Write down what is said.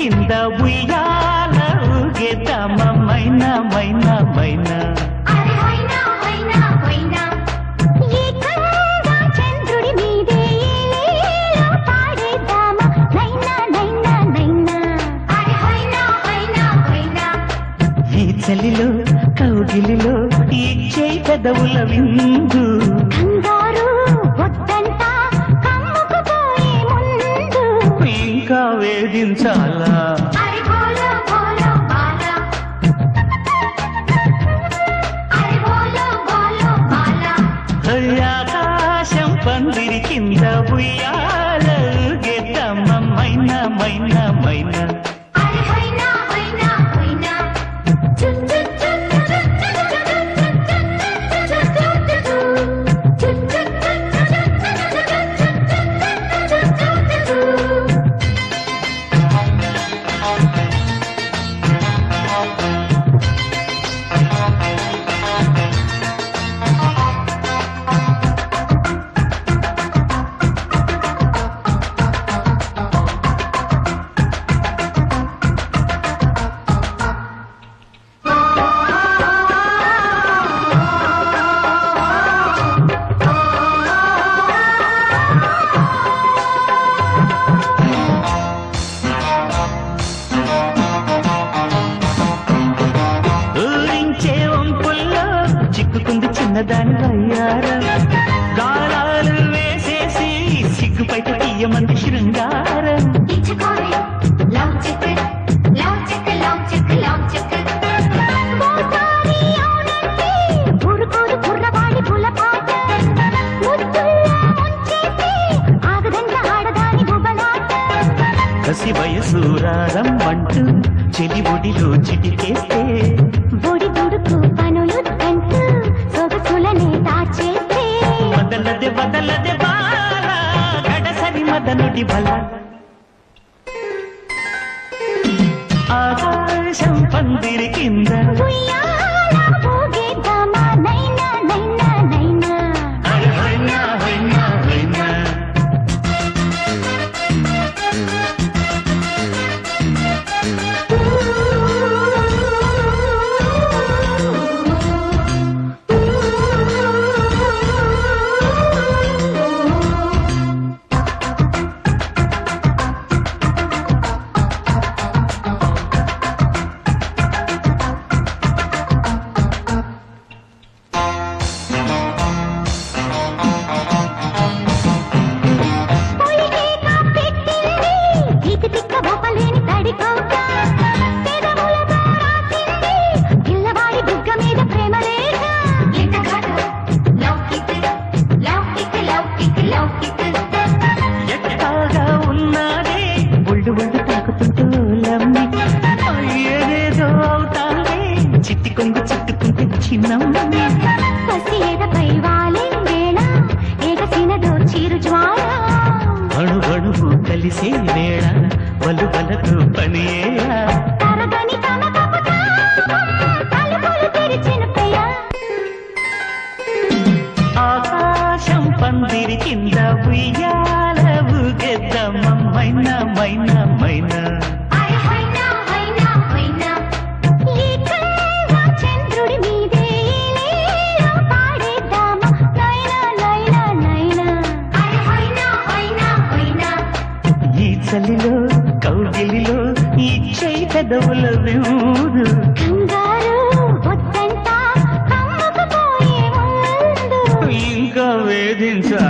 కింద ఉయ్యాల ఊగేద్దామ మైనా మైనా మైనా అరే హైనా హైనా హైనా ఏకంగా చంద్రుడి మీదే ఏలేలో పాడేద్దామా నైనా నైనా నైనా అరే హైనా హైనా హైనా ఈ చలిలో కౌగిలిలో ఈ చేయి పెదవుల విందు కంగారు వద్దంట కమ్ముకుపోయే ముందు ఇంకా వేధించాలా అరే బోలో బోలో బాలా అరే బోలో బోలో బాలా ఆకాశం పందిరి కింద ఉయ్యాల ఊగేద్దామ మైనా మైనా మైనా అరే హైనా హైనా హైనా చు చు చు చు చు చు ఊరించే వంపుల్లో చిక్కుకుంది చిన్నదాని వయ్యారం గాలాలు వేసేసి సిగ్గుపైట తీయమంది శృంగారం ఇచ్చుకోరే love check love check love check love check ఓసారి అవునంటే ఊరుకోదు కుర్రవాడి పులపాట ముద్దుల్లో ముంచేసి ఆగదంట ఆడదాని బుబలాట కసి వయసు రారం అంటూ చెలి ఒడిలో చిటికేస్తే బొడి బుడుకు పనులు కంటూ సొగసులనే దాచేస్తే వదలదే వదలదే బాల గడసరి మదనుడి బల ఆకాశం పందిరి కింద ఉయ్యాల ఊగేద్దామా నైనా నైనా నైనా అరే హైనా హైనా హైనా పొలికేక పెట్టింది తీపి తిక్క బొప్పలేని తడి కోక పెదవులతో రాసింది పిల్లవాడి బుగ్గ మీద ప్రేమ రేఖ ఎట్టాగా ఉన్నాడే ఒళ్ళు ఒళ్ళు తాకుతుంటూ లమ్మి ఏదేదో అవుతాడే చిట్టి కొంగు చుట్టుకుంటే చిన్నమ్మి పసి ఎదపై వాలే వేళ ఏగసినదో చీరు జ్వాల అణు అణువు కలిసే వేళ వలు వలకు పనియేలా తరగని కనకపు తాపం తలుపులు తెరిచిన ప్రియ ఆకాశం పందిరి కింద ఉయ్యాల ఊగెద్దమ్మ మైనా మైనా మైనా అరే హైనా హైనా హైనా ఏకంగా చంద్రుడి మీదే ఏలేలో పాడేద్దామా నైనా నైనా నైనా అరే హైనా హైనా హైనా ఈ చలిలో కౌగిలిలో ఈ చేయి పెదవుల విందు కంగారు వద్దంట కమ్ముకుపోయే ముందు ఇంకా వేధించా